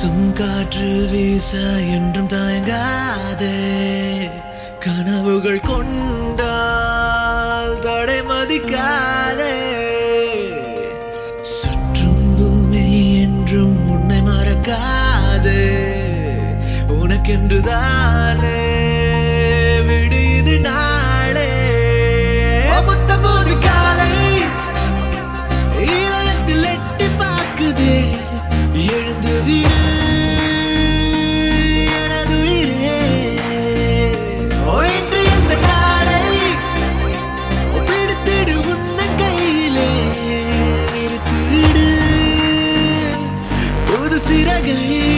வீசும் காற்று வீச என்றும் தயங்காதே கனவுகள் கொண்டால் தடை மதிக்காதே சுற்றும் பூமி என்றும் உன்னை மறக்காதே உனக்கென்று தானே விடியுது நாளே புத்தம்போது காலை இதயத்தில் எட்டி பார்க்குதே எழுந்து விடு எனது உயிரே. ஓ, இன்று இந்த நாளை பிடித்திடு உந்தன் கையிலே நிறுத்தி விடு புது சிறகை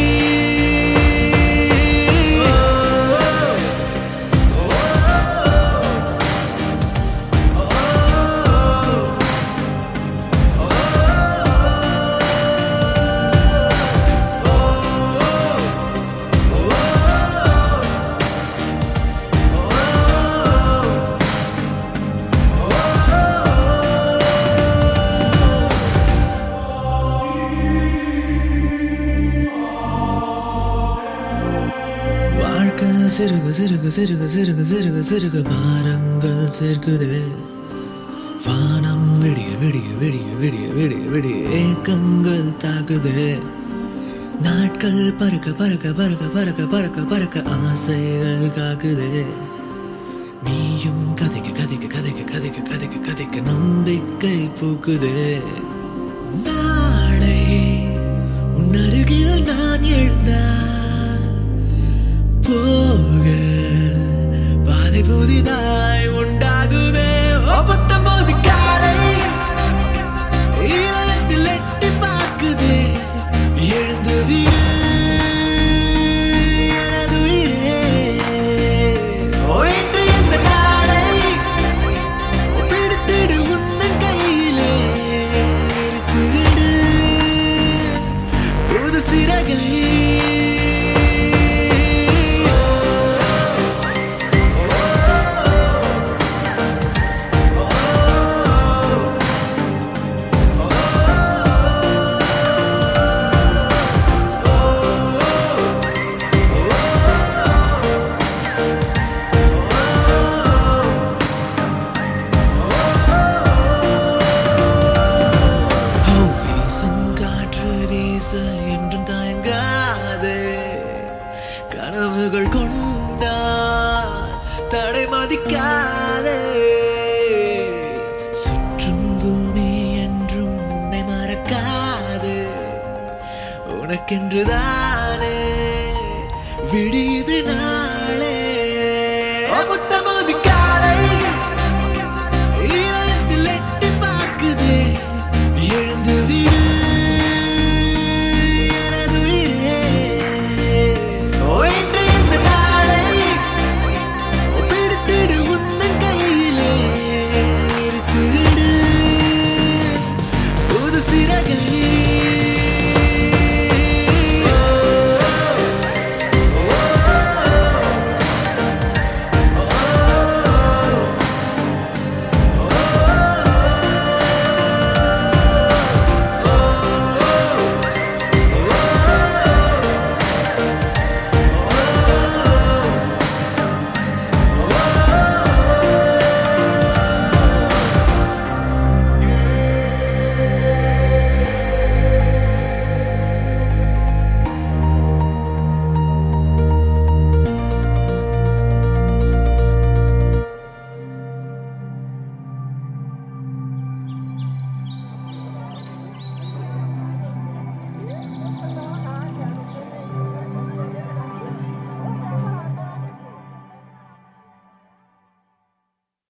வாழ்க்கை சிறுக சிறுக சிறுக சிறுக சிறுக சிறுக பாரங்கள் சேர்க்குதே வானம் விடிய விடிய விடிய விடிய விடிய விடிய ஏக்கங்கள் தாக்குதே நாட்கள் பறக்க பறக்க பறக்க பறக்க பறக்க பறக்க ஆசைகள் காக்குதே நீயும் கதைக்க கதைக்க கதைக்க கதைக்க கதைக்க கதைக்க நம்பிக்கை பூக்குதே நாளை உன் அருகில் நான் எழுந்தால் போக பாதை புதிதாய் உண்டாகுமே ஓ பத்தொன்பது காலை இதயத்தில் எட்டி பார்க்குதே எழுந்து விடு எனது உயிரே. ஓ, இன்று இந்த நாளை பிடித்திடு உந்தன் கையிலே நிறுத்தி விடு புது சிறகை ஓ, வீசும் காற்று வீச என்றும் தயங்காதே கனவுகள் கொண்டால் தடை மதிக்காதே சுற்றும் பூமி என்றும் உன்னை மறக்காது உனக்கென்று தானே விடியுது நான்